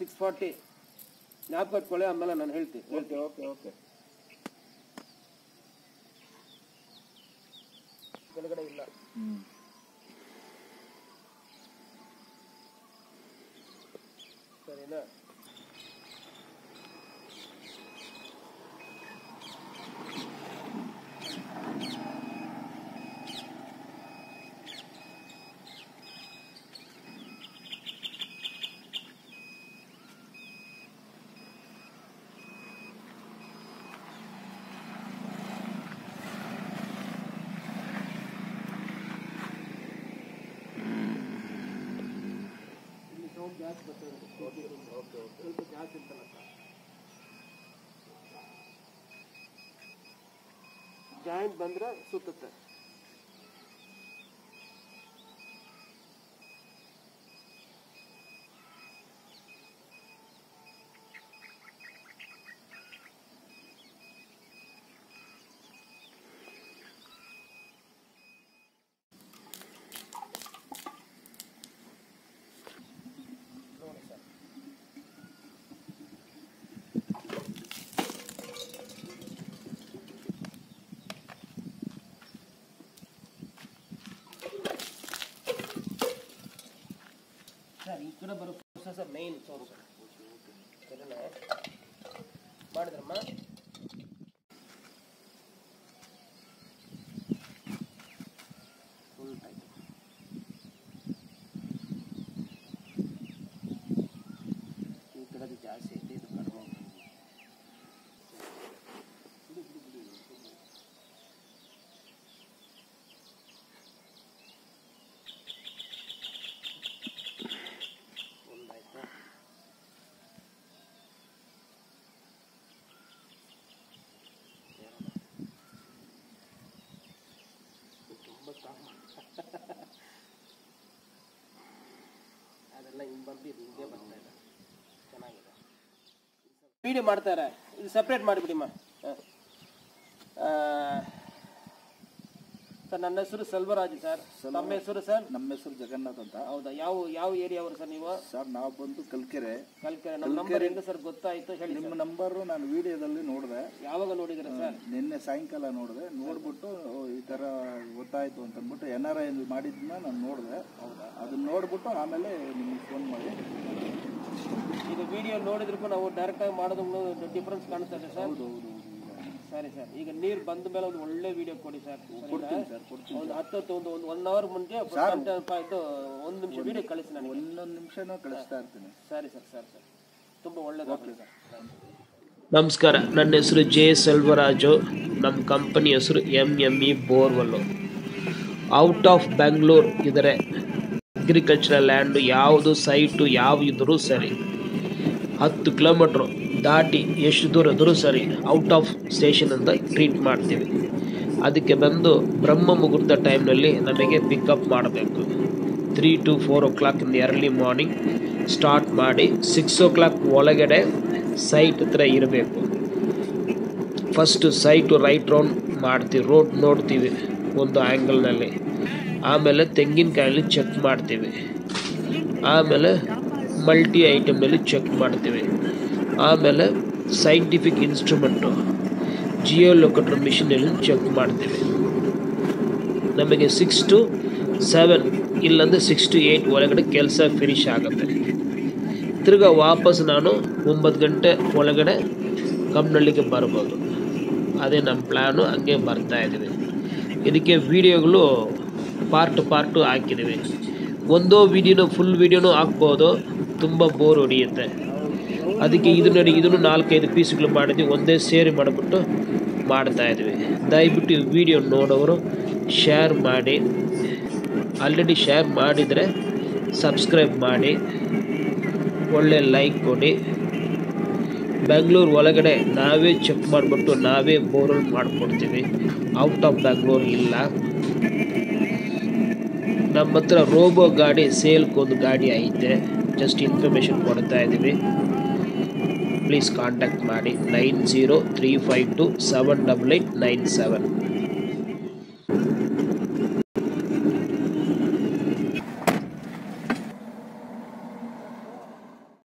Six forty ಜ್ಞಾಪಕ ಇಟ್ಕೊಳ್ಳಿ ಆಮೇಲೆ ನಾನು ಹೇಳ್ತೀನಿ ಓಕೆ ಓಕೆ ಓಕೆ ಕೆಳಗಡೆ ಇಲ್ಲ ಹ್ಞೂ ಸರಿನಾ ಇಲ್ಲಿ ಸೌಂಡ್ ಜಾಸ್ತಿ ಬರ್ತದೆ ಸ್ವಲ್ಪ ಜಾಸ್ತಿ ಇರ್ತಲ್ಲ ಜಾಯಿಂಟ್ ಬಂದ್ರೆ ಸುತ್ತುತ್ತೆ ನೋಡಿ ಸರ್ ಸರ್ ಈ ಕಡೆ ಬರೋ ಪ್ರೊಸೆಸರ್ ಮೈನ್ ಸೋರ್ಸ್ ಸರಿನಾ ಮಾಡಿದ್ರಮ್ಮ ಫುಲ್ ಆಯ್ತು ಈ ಕಡೆದು ಜಾಸ್ತಿ ಐತೆ ಇದು ಕಡಿಮೆ ಐತೆ. ಬಿಡಿ, ಬಿಡಿ, ಬಿಡಿ, ಬಿಡಿ. ಒಂದಾಯ್ತಾ ತುಂಬ ಸ್ಟಾಪ್ ಅದೆಲ್ಲ ಹಿಂಗೆ ಬಂದು ಇದು ಹಿಂಗೆ ಬರ್ತಾ ಇದೆ ಚೆನ್ನಾಗಿದೆ ವಿಡಿಯೋ ಮಾಡ್ತಾರೆ ಇದು ಸಪ್ರೇಟ್ ಮಾಡಿಬಿಡಿಮ್ಮ ಸರ್ ನನ್ನ ಹೆಸರು ಸೆಲ್ವರಾಜ್ ಸರ್ ನಮ್ಮ ಹೆಸರು ಸರ್ ನಮ್ಮ ಹೆಸರು ಜಗನ್ನಾಥ್ ಅಂತ ಹೌದಾ ಯಾವ ಯಾವ ಏರಿಯಾ ಅವರು ಸರ್ ನೀವು ಸರ್ ನಾವು ಬಂದು ಕಲ್ಕೆರೆ ಕಲ್ಕೆರೆ ನಮ್ಮ ನಂಬರ್ ಹೆಂಗೆ ಸರ್ ಗೊತ್ತಾಯ್ತು ಹೇಳಿ ನಿಮ್ಮ ನಂಬರು ನಾನು ವಿಡಿಯೋದಲ್ಲಿ ನೋಡಿದೆ ಯಾವಾಗ ನೋಡಿದ್ದೀರಾ ಸರ್ ನಿನ್ನೆ ಸಾಯಂಕಾಲ ನೋಡಿದೆ ನೋಡ್ಬಿಟ್ಟು ಓ, ಈ ಥರ ಗೊತ್ತಾಯ್ತು ಅಂತ ಅಂದ್ಬಿಟ್ಟು ಎನ್ ಆರ್ ಐ ಮಾಡಿದ್ದನ್ನ ನಾನು ನೋಡಿದೆ ಹೌದಾ ಅದನ್ನ ನೋಡ್ಬಿಟ್ಟು ಆಮೇಲೆ ನಿಮಗೆ ಫೋನ್ ಮಾಡಿ ಈಗ ವಿಡಿಯೋ ನೋಡಿದ್ರು ನಾವು ಡೈರೆಕ್ಟ್ ಆಗಿ ಮಾಡೋದು ಡಿಫ್ರೆನ್ಸ್ ಕಾಣಿಸ್ತದೆ ಸರ್ ಹೌದು ಹೌದು ಹೌದು ಸರಿ ಸರ್ ಈಗ ನೀರು ಬಂದ ಮೇಲೆ ಒಂದು ಒಳ್ಳೆ ವಿಡಿಯೋ ಕೊಡಿ ಸರ್ ಕೊಡ್ತೀನಿ ಸರ್ ಕೊಡ್ತೀನಿ ಒಂದು ಹತ್ತು ಹತ್ತು ಒಂದು ಒಂದು ಒನ್ ಅವರ್ ಮುಂಚೆ ಇದು ಒಂದು ನಿಮಿಷ ವಿಡಿಯೋ ಕಳಿಸಿ ನನಗೆ ಒಂದೊಂದು ನಿಮಿಷನೂ ಕಳಿಸ್ತಾ ಇರ್ತೀನಿ ಸರಿ ಸರ್ ಸರ್ ಸರ್ ತುಂಬ ಒಳ್ಳೇದಾಗಲಿ ಸರ್ ನಮಸ್ಕಾರ ನನ್ನ ಹೆಸರು ಜೆ ಸೆಲ್ವರಾಜು ನಮ್ಮ ಕಂಪನಿ ಹೆಸರು M M E borewell out of Bangalore ಇದ್ದಾರೆ ಅಗ್ರಿಕಲ್ಚರಲ್ ಲ್ಯಾಂಡು ಯಾವುದು ಸೈಟು ಯಾವ ಇದ್ರೂ ಸರಿ ಹತ್ತು ಕಿಲೋಮೀಟ್ರು ದಾಟಿ ಎಷ್ಟು ದೂರ ಇದ್ರೂ ಸರಿ ಔಟ್ ಆಫ್ ಸ್ಟೇಷನ್ ಅಂತ ಟ್ರೀಟ್ ಮಾಡ್ತೀವಿ ಅದಕ್ಕೆ ಬಂದು ಬ್ರಹ್ಮ ಮುಹೂರ್ತ ಟೈಮ್ನಲ್ಲಿ ನಮಗೆ ಪಿಕಪ್ ಮಾಡಬೇಕು three to four o'clock in early morning start ಮಾಡಿ ಸಿಕ್ಸ್ ಓ ಕ್ಲಾಕ್ ಒಳಗಡೆ ಸೈಟ್ ಹತ್ರ ಇರಬೇಕು ಫಸ್ಟು ಸೈಟು ರೈಟ್ ರೌಂಡ್ ಮಾಡ್ತೀವಿ ರೋಡ್ ನೋಡ್ತೀವಿ ಒಂದು ಆ್ಯಂಗಲ್ನಲ್ಲಿ ಆಮೇಲೆ ತೆಂಗಿನಕಾಯಲ್ಲಿ ಚೆಕ್ ಮಾಡ್ತೀವಿ ಆಮೇಲೆ ಮಲ್ಟಿ ಐಟಮ್ನಲ್ಲಿ ಚೆಕ್ ಮಾಡ್ತೀವಿ ಆಮೇಲೆ ಸೈಂಟಿಫಿಕ್ ಇನ್ಸ್ಟ್ರೂಮೆಂಟು ಜಿಯೋ ಲೊಕೇಟರ್ ಮಿಷಿನಲ್ಲಿ ಚೆಕ್ ಮಾಡ್ತೀವಿ ನಮಗೆ ಸಿಕ್ಸ್ ಟು ಸೆವೆನ್ ಇಲ್ಲಾಂದರೆ ಸಿಕ್ಸ್ ಟು ಏಯ್ಟ್ ಒಳಗಡೆ ಕೆಲಸ ಫಿನಿಶ್ ಆಗುತ್ತೆ ತಿರ್ಗಾ ವಾಪಸ್ ನಾನು ಒಂಬತ್ತು ಗಂಟೆ ಒಳಗಡೆ ಕಮ್ನಳ್ಳಿಗೆ ಬರ್ಬೋದು ಅದೇ ನಮ್ಮ ಪ್ಲ್ಯಾನು ಹಂಗೆ ಬರ್ತಾ ಇದ್ದೀವಿ ಇದಕ್ಕೆ ವೀಡಿಯೋಗಳು ಪಾರ್ಟ್ ಪಾರ್ಟು ಹಾಕಿದ್ದೀವಿ ಒಂದೋ ವೀಡಿಯೋನು ಫುಲ್ ವೀಡಿಯೋನು ಹಾಕ್ಬೋದು ತುಂಬ ಬೋರ್ ಹೊಡಿಯುತ್ತೆ ಅದಕ್ಕೆ ಇದು ನೋಡಿ ಇದನ್ನು ನಾಲ್ಕೈದು ಪೀಸ್ಗಳು ಮಾಡಿದ್ವಿ ಒಂದೇ ಸೇರಿ ಮಾಡಿಬಿಟ್ಟು ಮಾಡ್ತಾ ಇದ್ವಿ ದಯವಿಟ್ಟು ಈ ವಿಡಿಯೋ ನೋಡೋರು ಶೇರ್ ಮಾಡಿ ಆಲ್ರೆಡಿ ಶೇರ್ ಮಾಡಿದರೆ ಸಬ್ಸ್ಕ್ರೈಬ್ ಮಾಡಿ ಒಳ್ಳೆ ಲೈಕ್ ಕೊಡಿ ಬೆಂಗಳೂರು ಒಳಗಡೆ ನಾವೇ ಚೆಕ್ ಮಾಡಿಬಿಟ್ಟು ನಾವೇ ಬೋರ್ವೆಲ್ ಮಾಡಿಕೊಡ್ತೀವಿ ಔಟ್ ಆಫ್ ಬೆಂಗಳೂರು ಇಲ್ಲ ನಮ್ಮ ಹತ್ರ ರೋಬೋ ಗಾಡಿ ಸೇಲ್ಗೊಂದು ಗಾಡಿ ಐತೆ ಜಸ್ಟ್ ಇನ್ಫಾರ್ಮೇಷನ್ ಕೊಡ್ತಾ ಇದ್ದೀವಿ ಪ್ಲೀಸ್ ಕಾಂಟ್ಯಾಕ್ಟ್ ಮಾಡಿ nine zero three five two seven double eight nine seven